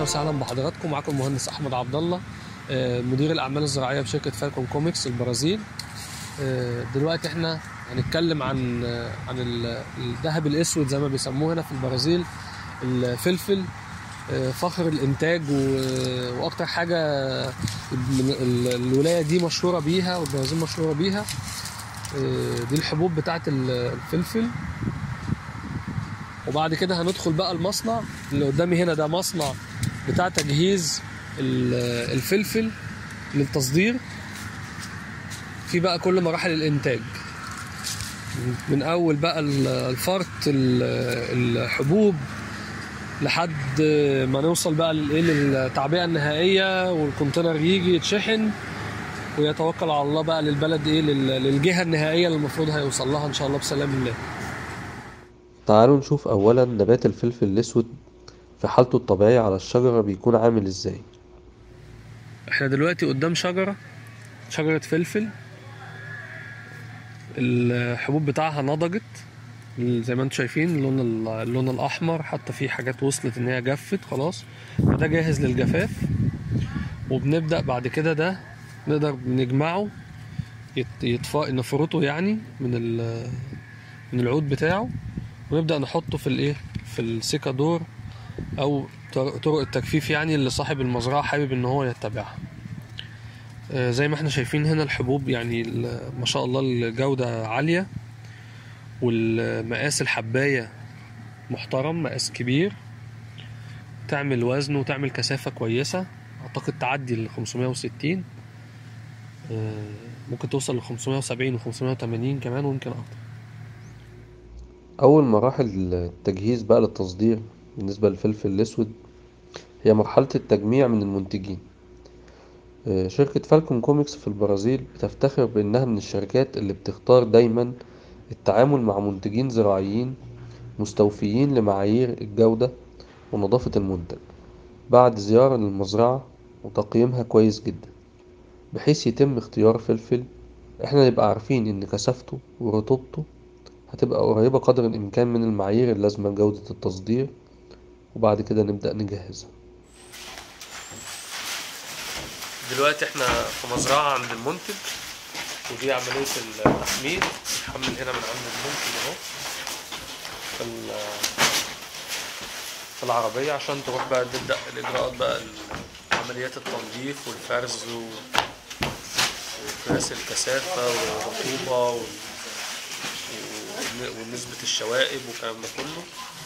وسهلا بحضراتكم معاكم المهندس احمد عبد الله آه، مدير الاعمال الزراعيه بشركه فالكون كوميكس البرازيل آه، دلوقتي احنا هنتكلم عن آه، عن ال- الذهب الاسود زي ما بيسموه هنا في البرازيل الفلفل آه، فخر الانتاج و- واكتر حاجه من ال- الولايه دي مشهوره بيها والبرازيل مشهوره بيها آه، دي الحبوب بتاعه ال- الفلفل وبعد كده هندخل بقى المصنع اللي قدامي هنا ده مصنع بتاع تجهيز ال- الفلفل للتصدير في بقى كل مراحل الانتاج من اول بقى ال- الفرط ال- الحبوب لحد ما نوصل بقى للايه للتعبئه النهائيه والكونتينر يجي يتشحن ويتوكل على الله بقى للبلد ايه لل- للجهه النهائيه اللي المفروض هيوصل لها ان شاء الله بسلام الله تعالوا نشوف أولا نبات الفلفل الأسود في حالته الطبيعية على الشجرة بيكون عامل ازاي احنا دلوقتي قدام شجرة شجرة فلفل الحبوب بتاعها نضجت زي ما انتم شايفين اللون ال- اللون الاحمر حتى في حاجات وصلت ان هي جفت خلاص فده جاهز للجفاف وبنبدأ بعد كده ده نقدر نجمعه يت- يتفا نفرطه يعني من ال- من العود بتاعه ونبدأ نحطه في الايه في السيكادور او طر- طرق التجفيف يعني اللي صاحب المزرعة حابب ان هو يتبعها آه، زي ما احنا شايفين هنا الحبوب يعني ال- ما شاء الله الجودة عالية والمقاس الحباية محترم مقاس كبير تعمل وزن وتعمل كثافة كويسة اعتقد تعدي ال 560 آه، ممكن توصل ل 570 و 580 كمان ويمكن اكتر أول مراحل التجهيز بقى للتصدير بالنسبة للفلفل الأسود هي مرحلة التجميع من المنتجين آه، شركة فالكون كوميكس في البرازيل بتفتخر بأنها من الشركات اللي بتختار دايما التعامل مع منتجين زراعيين مستوفيين لمعايير الجودة ونظافة المنتج بعد زيارة للمزرعة وتقييمها كويس جدا بحيث يتم اختيار فلفل احنا نبقى عارفين ان كثافته ورطوبته هتبقى قريبة قدر الإمكان من المعايير اللازمة لجودة التصدير وبعد كده نبدأ نجهزها دلوقتي احنا في مزرعة عند المنتج ودي عملية التحميل نحمل هنا من عند المنتج اهو في ال- في العربية عشان تروح بقى تبدأ الإجراءات بقى ال- عمليات التنظيف والفرز و- وقياس الكثافة والرطوبة وال- ون- ونسبة الشوائب والكلام ده كله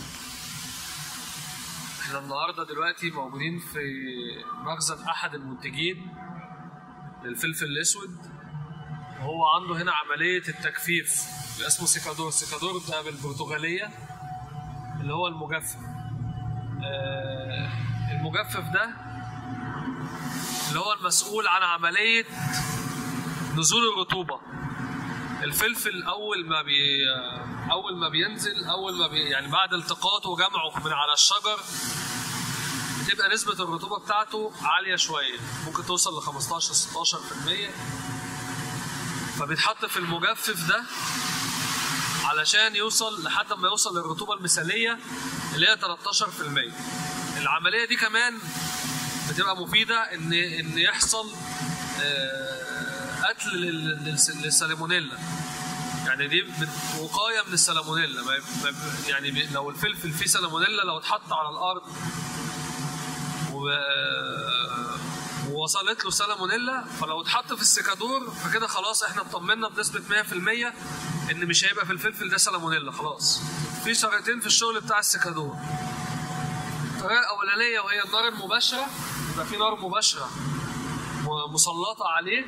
احنا النهارده دلوقتي موجودين في مخزن احد المنتجين للفلفل الاسود وهو عنده هنا عملية التجفيف اللي اسمه سيكادور سيكادور ده بالبرتغالية اللي هو المجفف آه، المجفف ده اللي هو المسؤول عن عملية نزول الرطوبة الفلفل اول ما بي اول ما بينزل اول ما بي يعني بعد التقاطه وجمعه من على الشجر بتبقى نسبة الرطوبة بتاعته عالية شوية ممكن توصل ل 15 16% فبيتحط في المجفف ده علشان يوصل لحد ما يوصل للرطوبة المثالية اللي هي 13% العملية دي كمان بتبقى مفيدة ان ان يحصل آه، قتل لل- للس- للسالمونيلا يعني دي بت- وقايه من السالمونيلا ما يب- ما يب- يعني بي- لو الفلفل فيه سالمونيلا لو اتحط على الارض و ووصلت له سالمونيلا فلو اتحط في السكادور فكده خلاص احنا اطمنا بنسبه 100% ان مش هيبقى في الفلفل ده سالمونيلا خلاص في طريقتين في الشغل بتاع السكادور الطريقه الاولانيه وهي النار المباشره يبقى في نار مباشره م- مسلطه عليه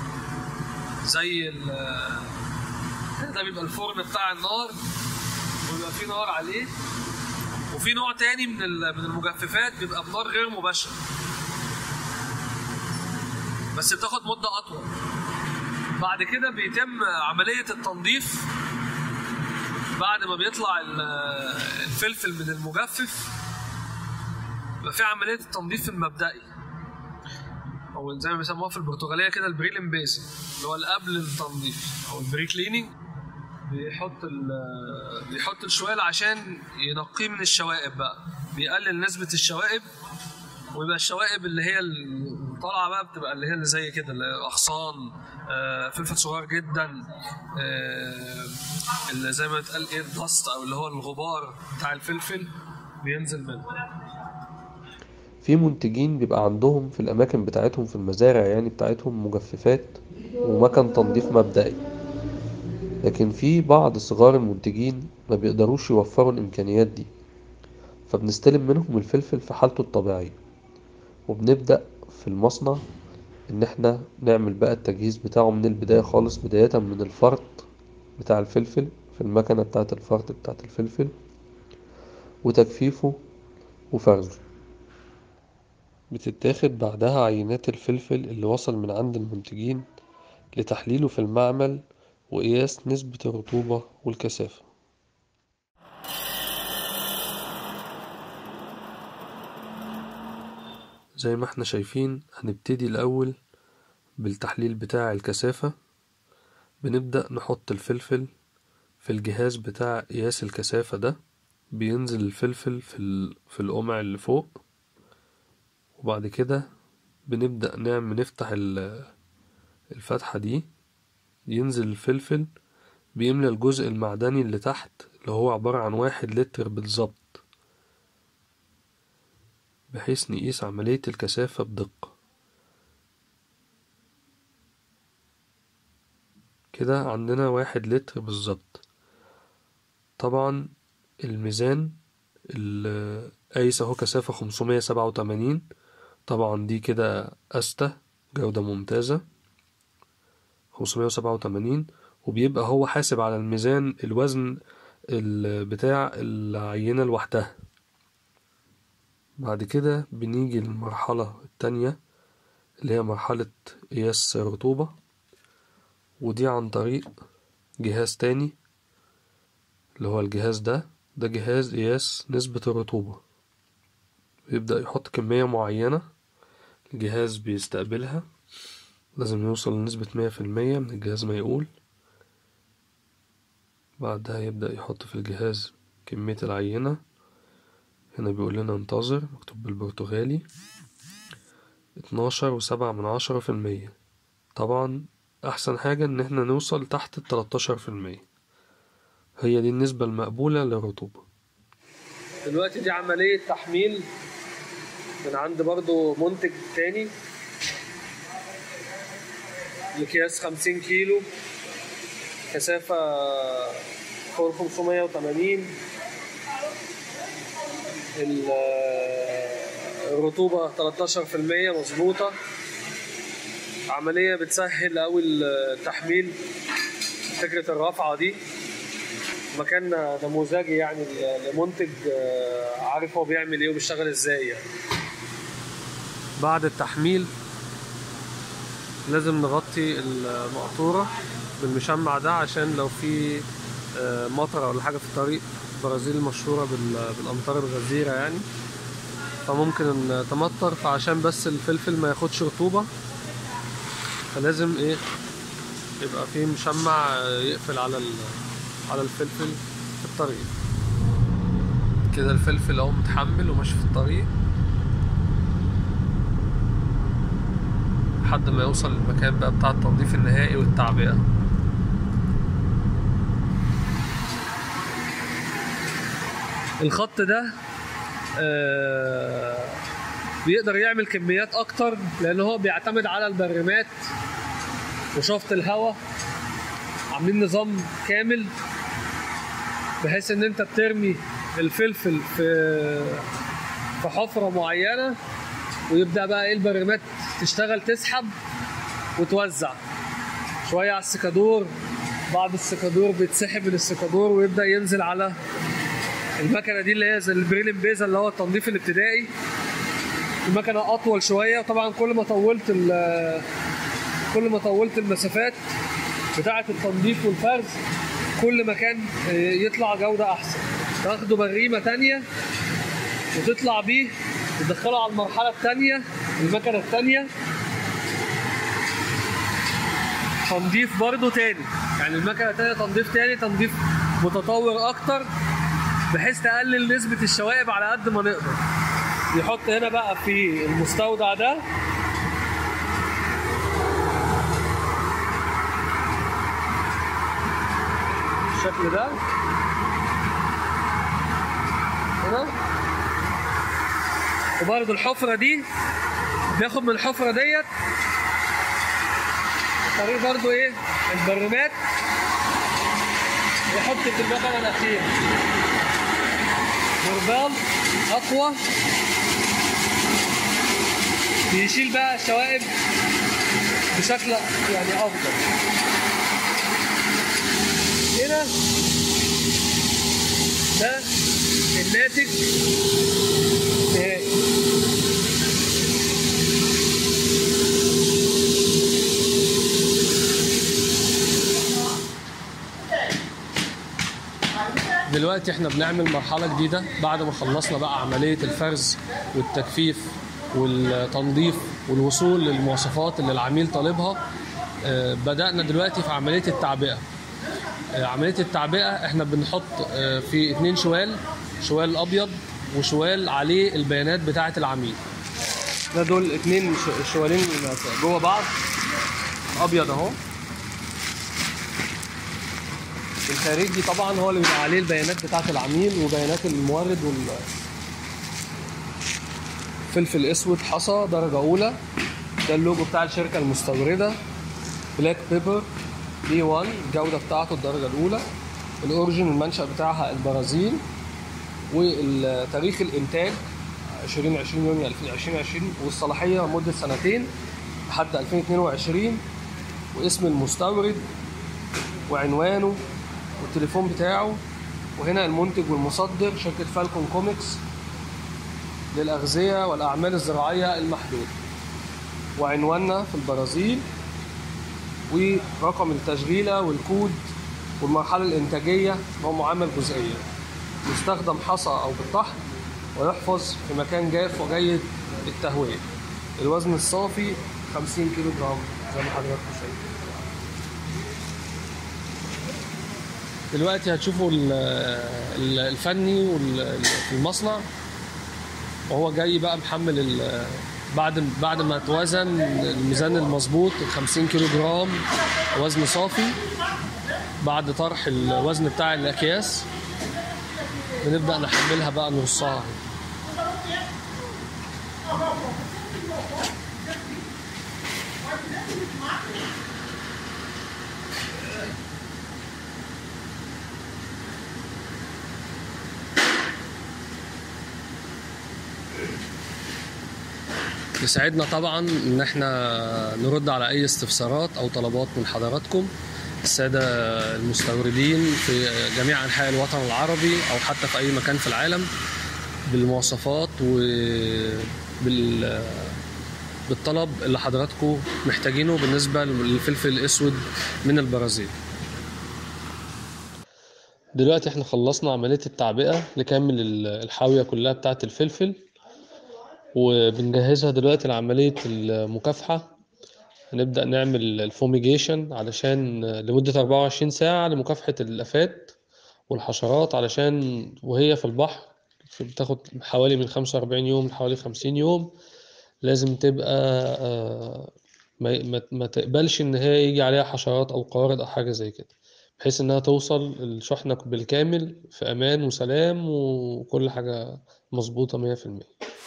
زي ال ده بيبقى الفرن بتاع النار ويبقى في نار عليه وفي نوع تاني من ال- من المجففات بيبقى بنار غير مباشره بس بتاخد مده اطول بعد كده بيتم عمليه التنظيف بعد ما بيطلع ال- الفلفل من المجفف بيبقى في عمليه التنظيف المبدئي او زي ما بيسموها في البرتغاليه كده البريلمبيزي اللي هو اللي قبل التنظيف او البري كليننج بيحط ال- بيحط الشوال عشان ينقيه من الشوائب بقى بيقلل نسبة الشوائب ويبقى الشوائب اللي هي الطالعه بقى بتبقى اللي هي اللي زي كده اللي هي اغصان آه، فلفل صغير جدا آه، اللي زي ما بتقال ايه الدست او اللي هو الغبار بتاع الفلفل بينزل منه في منتجين بيبقى عندهم في الأماكن بتاعتهم في المزارع يعني بتاعتهم مجففات ومكان تنظيف مبدئي لكن في بعض صغار المنتجين ما بيقدروش يوفروا الإمكانيات دي فبنستلم منهم الفلفل في حالته الطبيعية وبنبدأ في المصنع إن احنا نعمل بقى التجهيز بتاعه من البداية خالص بداية من الفرط بتاع الفلفل في المكنة بتاعة الفرط بتاعة الفلفل وتجفيفه وفرزه بتتاخد بعدها عينات الفلفل اللي وصل من عند المنتجين لتحليله في المعمل وقياس نسبة الرطوبة والكثافة زي ما احنا شايفين هنبتدي الأول بالتحليل بتاع الكثافة بنبدأ نحط الفلفل في الجهاز بتاع قياس الكثافة ده بينزل الفلفل في, ال... في القمع اللي فوق وبعد كده بنبدأ نعمل نفتح ال- الفتحة دي ينزل الفلفل بيملى الجزء المعدني اللي تحت اللي هو عبارة عن واحد لتر بالظبط بحيث نقيس عملية الكثافة بدقة كده عندنا واحد لتر بالظبط طبعا الميزان ال- قايس اهو كثافة خمسمية سبعة وتمانين طبعا دي كده أستة جودة ممتازة خمسمية وسبعة وتمانين وبيبقى هو حاسب على الميزان الوزن ال- بتاع العينة لوحدها بعد كده بنيجي للمرحلة التانية اللي هي مرحلة قياس الرطوبة ودي عن طريق جهاز تاني اللي هو الجهاز ده ده جهاز قياس نسبة الرطوبة بيبدأ يحط كمية معينة الجهاز بيستقبلها لازم يوصل لنسبة مية في المية من الجهاز ما يقول بعدها يبدأ يحط في الجهاز كمية العينة هنا بيقول لنا انتظر مكتوب بالبرتغالي اتناشر وسبعة من عشرة في المية طبعا أحسن حاجة إن احنا نوصل تحت التلاتاشر في المية هي دي النسبة المقبولة للرطوبة دلوقتي دي عملية تحميل من عند برضو منتج تاني لأكياس 50 كيلو كثافة فوق 580 ال- الرطوبة 13% مظبوطة عملية بتسهل أوي التحميل فكرة الرفعة دي مكان نموذجي يعني لمنتج آه، عارف هو بيعمل ايه وبيشتغل ازاي يعني بعد التحميل لازم نغطي المقطورة بالمشمع ده عشان لو في آه، مطر ولا حاجة في الطريق البرازيل مشهورة بال- بالأمطار الغزيرة يعني فممكن إن تمطر فعشان بس الفلفل ما ياخدش رطوبة فلازم ايه يبقى في مشمع آه، يقفل على ال- على الفلفل في الطريق كده الفلفل اهو متحمل وماشي في الطريق لحد ما يوصل للمكان بقى بتاع التنظيف النهائي والتعبئة الخط ده آه، بيقدر يعمل كميات اكتر لان هو بيعتمد على البرمات وشفط الهواء عاملين نظام كامل بحيث ان انت بترمي الفلفل في في حفرة معينة ويبدأ بقى ايه البرمات تشتغل تسحب وتوزع شوية على السكادور بعد السكادور بيتسحب من السكادور ويبدأ ينزل على المكنة دي اللي هي زي البريلم بيزا اللي هو التنظيف الابتدائي المكنة أطول شوية وطبعا كل ما طولت ال- كل ما طولت المسافات بتاعة التنظيف والفرز كل ما كان آه، يطلع جودة أحسن تاخده بريمة تانية وتطلع بيه تدخله على المرحلة التانية المكنة التانية تنظيف برضه تاني يعني المكنة التانية تنظيف تاني تنظيف متطور أكتر بحيث تقلل نسبة الشوائب على قد ما نقدر يحط هنا بقى في المستودع ده بالشكل ده هنا وبرضه الحفرة دي بياخد من الحفرة ديت طريق برضه ايه البرمات يحط في المكنة الأخيرة بربال أقوى بيشيل بقى الشوائب بشكل يعني أفضل هنا ده الناتج نهائي دلوقتي احنا بنعمل مرحلة جديدة بعد ما خلصنا بقى عملية الفرز والتجفيف والتنظيف والوصول للمواصفات اللي العميل طالبها آه، بدأنا دلوقتي في عملية التعبئة آه، عملية التعبئة احنا بنحط آه، في اتنين شوال شوال أبيض وشوال عليه البيانات بتاعة العميل ده دول اتنين ش- شوالين جوه بعض أبيض أهو الخارجي طبعا هو اللي بيبقى عليه البيانات بتاعة العميل وبيانات المورد وال فلفل اسود حصى درجة أولى ده اللوجو بتاع الشركة المستوردة بلاك بيبر بي 1 الجودة بتاعته الدرجة الأولى الأوريجين المنشأ بتاعها البرازيل وتاريخ الإنتاج 2020 يونيو 2020 والصلاحية مدة سنتين لحد 2022 واسم المستورد وعنوانه والتليفون بتاعه وهنا المنتج والمصدر شركة فالكون كوميكس للأغذية والأعمال الزراعية المحدودة وعنواننا في البرازيل ورقم التشغيلة والكود والمرحلة الإنتاجية هو معامل جزئية يستخدم حصى أو بالطحن ويحفظ في مكان جاف وجيد التهوية الوزن الصافي 50 كيلو جرام زي ما حضراتكم شايفين دلوقتي هتشوفوا ال- ال- الفني وال- في المصنع وهو جاي بقى محمل ال- بعد بعد ما اتوزن الميزان المظبوط ال 50 كيلو جرام وزن صافي بعد طرح الوزن بتاع الاكياس بنبدا نحملها بقى نرصها يسعدنا طبعا ان احنا نرد على اي استفسارات او طلبات من حضراتكم السادة المستوردين في جميع انحاء الوطن العربي او حتى في اي مكان في العالم بالمواصفات وبال بالطلب اللي حضراتكم محتاجينه بالنسبة للفلفل الاسود من البرازيل دلوقتي احنا خلصنا عملية التعبئة لكامل الحاوية كلها بتاعة الفلفل وبنجهزها دلوقتي لعملية المكافحة هنبدأ نعمل الفوميجيشن علشان لمدة 24 ساعة لمكافحة الآفات والحشرات علشان وهي في البحر بتاخد حوالي من 45 يوم لحوالي 50 يوم لازم تبقى آه، ما ما- ما تقبلش إن هي يجي عليها حشرات أو قوارض أو حاجة زي كده بحيث إنها توصل الشحنة بالكامل في أمان وسلام وكل حاجة مظبوطة 100%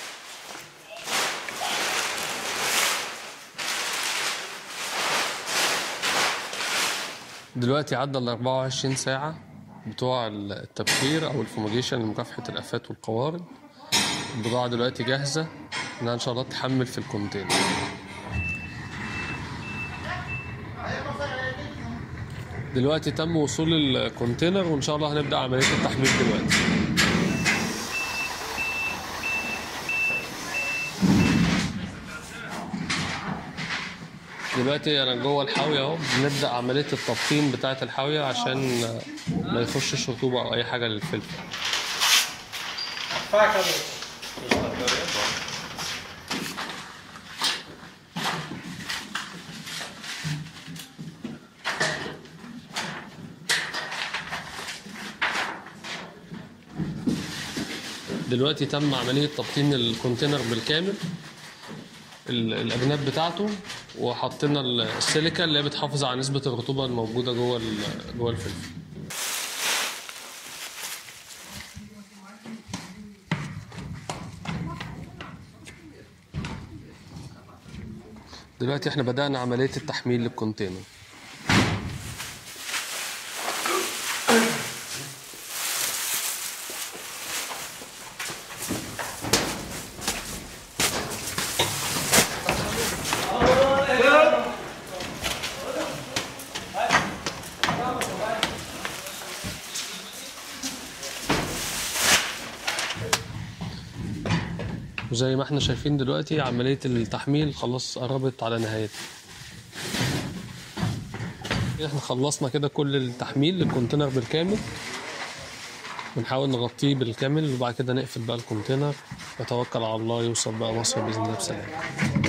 دلوقتي عدى ال 24 ساعة بتوع التبخير أو الفوميجيشن لمكافحة الآفات والقوارض البضاعة دلوقتي جاهزة إنها إن شاء الله تحمل في الكونتينر دلوقتي تم وصول الكونتينر وإن شاء الله هنبدأ عملية التحميل دلوقتي دلوقتي انا جوه الحاويه اهو بنبدا عمليه التبطين بتاعه الحاويه عشان ما يخشش رطوبه او اي حاجه للفلفل دلوقتي تم عملية تبطين الكونتينر بالكامل ال- الأجناب بتاعته وحطينا ال- السيليكا اللي هي بتحافظ على نسبة الرطوبة الموجودة جوه ال- جوه الفلفل دلوقتي احنا بدأنا عملية التحميل للكونتينر وزي ما احنا شايفين دلوقتي عملية التحميل خلاص قربت على نهايتها احنا خلصنا كده كل التحميل للكونتينر بالكامل بنحاول نغطيه بالكامل وبعد كده نقفل بقى الكونتينر نتوكل على الله يوصل بقى مصر بإذن الله بسلام